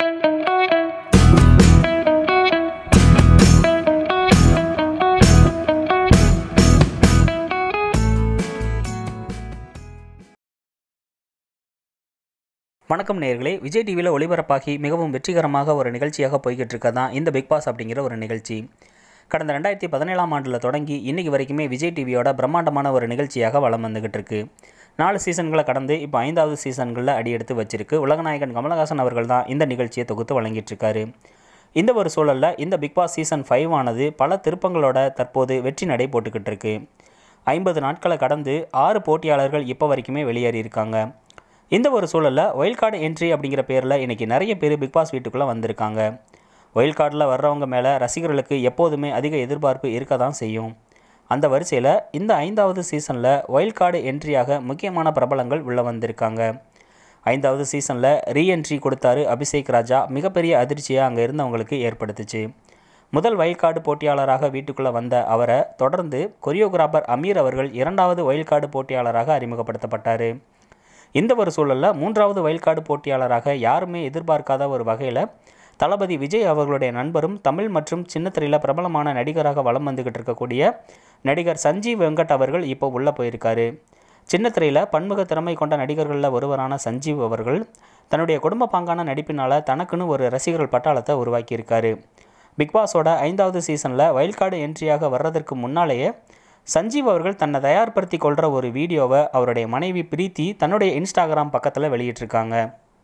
வணக்கம் நேயர்களே விஜய் டிவியில் ஒளிபரப்பாகி மிகவும் வெற்றிகரமாக ஒரு நிகழ்ச்சியாக போய்கிட்டு இருக்க தான் இந்த பிக் பாஸ் அப்படிங்கிற ஒரு நிகழ்ச்சி கடந்த ரெண்டாயிரத்தி பதினேழாம் ஆண்டில் தொடங்கி இன்னைக்கு வரைக்குமே விஜய் டிவியோட பிரம்மாண்டமான ஒரு நிகழ்ச்சியாக வலம் வந்துகிட்டு இருக்கு நாலு சீசன்களை கடந்து இப்போ ஐந்தாவது சீசன்களில் அடியெடுத்து வச்சிருக்கு உலகநாயகன் கமலஹாசன் அவர்கள் தான் இந்த நிகழ்ச்சியை தொகுத்து வழங்கிட்டு இருக்காரு இந்த ஒரு சூழலில் இந்த பிக் பாஸ் சீசன் ஃபைவ் ஆனது பல திருப்பங்களோட தற்போது வெற்றி நடை போட்டுக்கிட்டு இருக்கு ஐம்பது நாட்களை கடந்து ஆறு போட்டியாளர்கள் இப்போ வரைக்குமே வெளியேறி இருக்காங்க இந்த ஒரு சூழலில் ஒயில் கார்டு என்ட்ரி அப்படிங்கிற பேரில் இன்றைக்கி நிறைய பேர் பிக் பாஸ் வீட்டுக்குள்ளே வந்திருக்காங்க ஒயில் கார்டில் வர்றவங்க மேலே ரசிகர்களுக்கு எப்போதுமே அதிக எதிர்பார்ப்பு இருக்க தான் செய்யும் அந்த வரிசையில் இந்த ஐந்தாவது சீசனில் ஒயில் கார்டு என்ட்ரியாக முக்கியமான பிரபலங்கள் உள்ளே வந்திருக்காங்க ஐந்தாவது சீசனில் ரீஎன்ட்ரி கொடுத்தாரு அபிஷேக் ராஜா மிகப்பெரிய அதிர்ச்சியை அங்கே இருந்தவங்களுக்கு ஏற்படுத்துச்சு முதல் வைல்ட் கார்டு போட்டியாளராக வீட்டுக்குள்ளே வந்த அவரை தொடர்ந்து கொரியோகிராஃபர் அமீர் அவர்கள் இரண்டாவது வைல்ட் கார்டு போட்டியாளராக அறிமுகப்படுத்தப்பட்டார் இந்த ஒரு சூழலில் மூன்றாவது வைல்ட் கார்டு போட்டியாளராக யாருமே எதிர்பார்க்காத ஒரு வகையில் தளபதி விஜய் அவர்களுடைய நண்பரும் தமிழ் மற்றும் சின்னத்திரையில் பிரபலமான நடிகராக வலம் வந்துக்கிட்டு இருக்கக்கூடிய நடிகர் சஞ்சீவ் வெங்கட் அவர்கள் இப்போ உள்ளே போயிருக்காரு சின்னத்திரையில் பன்முக திறமை கொண்ட நடிகர்களில் ஒருவரான சஞ்சீவ் அவர்கள் தன்னுடைய குடும்ப பாங்கான நடிப்பினால் தனக்குன்னு ஒரு ரசிகர்கள் பட்டாளத்தை உருவாக்கியிருக்காரு பிக் பாஸோட ஐந்தாவது சீசனில் வைல்ட் கார்டு என்ட்ரியாக வர்றதற்கு முன்னாலேயே சஞ்சீவ் அவர்கள் தன்னை தயார்படுத்தி கொள்கிற ஒரு வீடியோவை அவருடைய மனைவி பிரீத்தி தன்னுடைய இன்ஸ்டாகிராம் பக்கத்தில் வெளியிட்டிருக்காங்க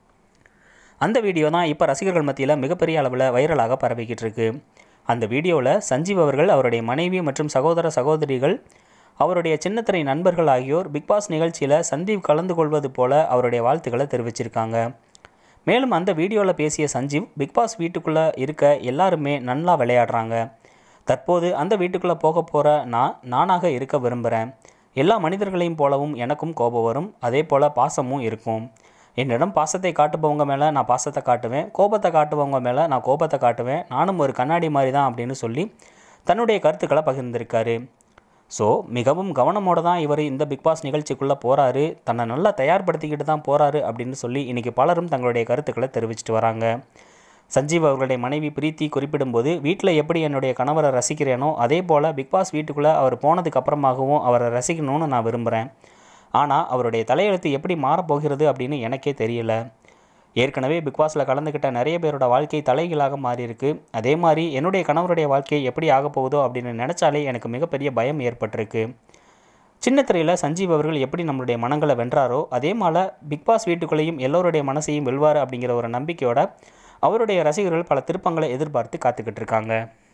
அந்த வீடியோ தான் இப்போ ரசிகர்கள் மத்தியில் மிகப்பெரிய அளவில் வைரலாக பரவிக்கிட்டு இருக்கு அந்த வீடியோவில் சஞ்சீவ் அவர்கள் அவருடைய மனைவி மற்றும் சகோதர சகோதரிகள் அவருடைய சின்னத்திரை நண்பர்கள் ஆகியோர் பிக் பாஸ் நிகழ்ச்சியில் சந்தீப் கலந்து கொள்வது போல அவருடைய வாழ்த்துக்களை தெரிவிச்சிருக்காங்க மேலும் அந்த வீடியோவில் பேசிய சஞ்சீவ் பிக் பாஸ் வீட்டுக்குள்ளே இருக்க எல்லாருமே நல்லா விளையாடுறாங்க தற்போது அந்த வீட்டுக்குள்ளே போக போகிற நான் நானாக இருக்க விரும்புகிறேன் எல்லா மனிதர்களையும் போலவும் எனக்கும் கோபம் வரும் அதே போல் பாசமும் இருக்கும் என்னிடம் பாசத்தை காட்டுபவங்க மேலே நான் பாசத்தை காட்டுவேன் கோபத்தை காட்டுபவங்க மேலே நான் கோபத்தை காட்டுவேன் நானும் ஒரு கண்ணாடி மாதிரி தான் அப்படின்னு சொல்லி தன்னுடைய கருத்துக்களை பகிர்ந்திருக்காரு ஸோ மிகவும் கவனமோடு தான் இவர் இந்த பிக் பாஸ் நிகழ்ச்சிக்குள்ளே போகிறாரு தன்னை நல்லா தயார்படுத்திக்கிட்டு தான் போகிறாரு அப்படின்னு சொல்லி இன்றைக்கி பலரும் தங்களுடைய கருத்துக்களை தெரிவிச்சிட்டு வராங்க சஞ்சீவ் அவர்களுடைய மனைவி பிரீத்தி குறிப்பிடும்போது வீட்டில் எப்படி என்னுடைய கணவரை ரசிக்கிறேனோ அதே போல் பிக் பாஸ் வீட்டுக்குள்ளே அவர் போனதுக்கு அப்புறமாகவும் அவரை ரசிக்கணும்னு நான் விரும்புகிறேன் ஆனால் அவருடைய தலையெழுத்து எப்படி மாறப்போகிறது அப்படின்னு எனக்கே தெரியல ஏற்கனவே பிக் பாஸில் கலந்துக்கிட்ட நிறைய பேரோட வாழ்க்கை தலைகீழாக மாறியிருக்கு அதே மாதிரி என்னுடைய கணவருடைய வாழ்க்கை எப்படி ஆக போகுதோ அப்படின்னு நினச்சாலே எனக்கு மிகப்பெரிய பயம் ஏற்பட்டிருக்கு சின்ன திரையில் சஞ்சீவ் அவர்கள் எப்படி நம்மளுடைய மனங்களை வென்றாரோ அதே மாதிரி பிக் பாஸ் வீட்டுக்குள்ளேயும் எல்லோருடைய மனசையும் வெல்வார் அப்படிங்கிற ஒரு நம்பிக்கையோட அவருடைய ரசிகர்கள் பல திருப்பங்களை எதிர்பார்த்து காத்துக்கிட்டு இருக்காங்க